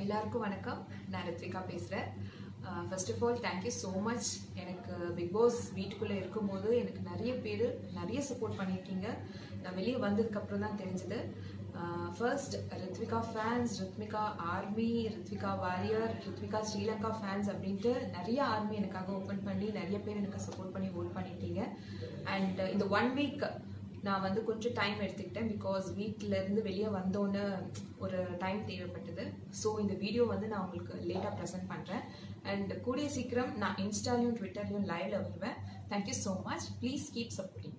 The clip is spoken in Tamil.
எல்லாருக்கும் வணக்கம் நான் ரித்விகா பேசுகிறேன் first of all thank you so much எனக்கு பிக் பாஸ் வீட்டுக்குள்ளே இருக்கும்போது எனக்கு நிறைய பேர் நிறைய சப்போர்ட் பண்ணியிருக்கீங்க நான் வெளியே வந்ததுக்கப்புறம் தான் தெரிஞ்சது first Rithvika fans Rithvika army Rithvika warrior Rithvika Sri Lanka fans அப்படின்ட்டு நிறைய ஆர்மி எனக்காக ஓப்பன் பண்ணி நிறைய பேர் எனக்கு சப்போர்ட் பண்ணி ஓட் பண்ணியிருக்கீங்க அண்ட் இந்த ஒன் வீக் நான் வந்து கொஞ்சம் டைம் எடுத்துக்கிட்டேன் பிகாஸ் வீட்டிலேருந்து வெளியே வந்தோன்னு ஒரு டைம் தேவைப்பட்டது ஸோ இந்த வீடியோ வந்து நான் உங்களுக்கு லேட்டாக ப்ரெசென்ட் பண்ணுறேன் அண்ட் கூடிய சீக்கிரம் நான் இன்ஸ்டாலையும் ட்விட்டர்லையும் லைவ்ல வருவேன் thank you so much please keep supporting